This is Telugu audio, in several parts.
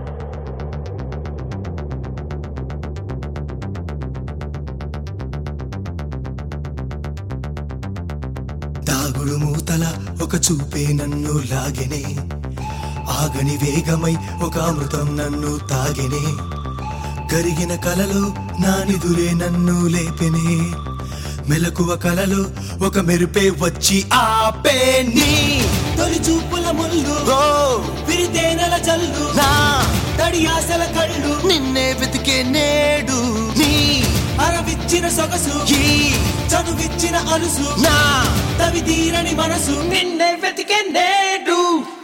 దాగుడు మూతల ఒక చూపే నన్ను లాగెనే ఆగని వేగమై ఒక అమృతం నన్ను తాగెనే కరిగిన కలలో నా నిదురే నన్ను లేపెనే మెలకువ కలలో ఒక మెరుపే వచ్చి ఆపే నీ తొలి చూపుల ముళ్ళు విరితేనల జల్లు నా తడి ఆశల కళ్ళు నిన్నే వెతికే నేడు నీ అరవిచ్చిన సొగసు ఈ చదువిచ్చిన అలుసు నా తవి తీరని మనసు నిన్నే వెతికే నేడు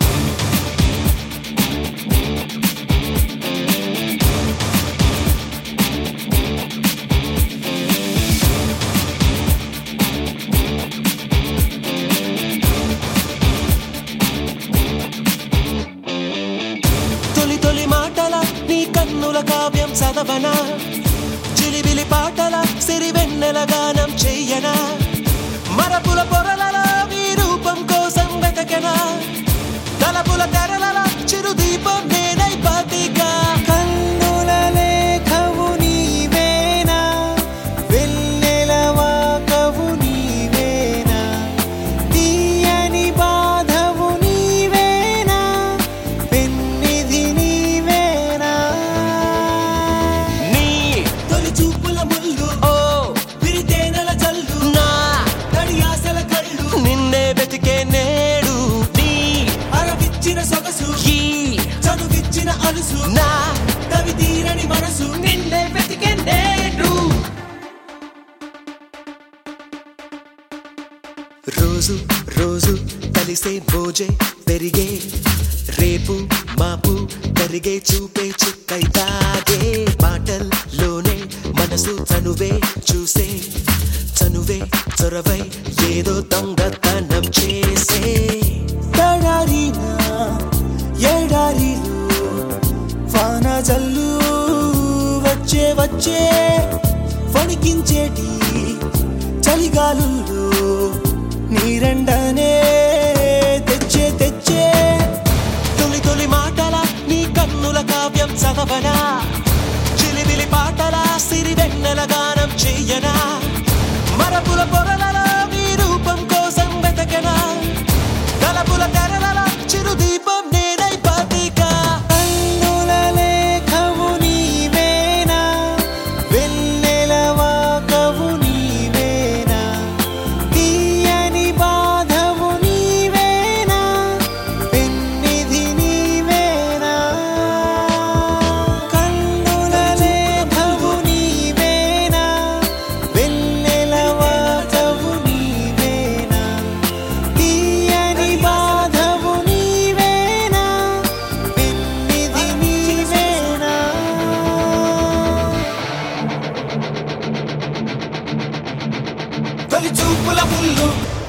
తొలి తొలి మాటల నీ కన్నుల కావ్యం చదవనా చిలిబిలి పాటల సిరివెన్నెల గానం చెయ్యనా మరపుల పొరల మీ రూపం కోసం వెతకనా తలపుల తెరల చిరుదీపం నేనై పాతిగా కన్నుల లేఖవు నీవేనా వెన్నెల వాకవు నీవేనా తీయని బాధవు నీవేనా పెన్నిధి నీవేనా నీ తొలి చూపుల ముళ్ళు ఓ విరితేనల జల్లు నా తడి ఆశల కళ్ళు నిన్నే వెతికే నేడు నీ అరవిచ్చిన సొగసు ఈ చదువిచ్చిన అలుసు నా తవి తీరని మనసు నిన్నే వెతికే నేడు రోజు రోజు కలిసే భోజే పెరిగే రేపు మాపు కరిగే చూపే చుక్కై తాగే మాటల్లోనే మనసు చనువే చూసే చనువే చొరవై ఏదో దొంగతనం చేసే తడారినా ఎడారిలో వాన జల్లు వచ్చే వచ్చే వణికించేటి చలిగాలుల్లో నీరెండనే తెచ్చే తెచ్చే తొలి తొలి మాటల నీ కన్నుల కావ్యం చదవనా చిలిబిలి పాటల సిరివెన్నెల గానం చెయ్యనా మరపుల పొరల మీ రూపం కోసం వెతకనా తలపుల తెరల చిరుదీపం నేనై పాతిగా కన్నుల లేఖవు నీవేనా వెన్నెల వాకవు నీవేనా తీయని బాధవు నీవేనా పెన్నిధి నీవేనా కన్నుల లేఖవు నీవేనా వెన్నెల వాకవు నీవేనా తీయని బాధవు నీవేనా పెన్నిధి నీవేనా తొలి చూపుల ముళ్ళు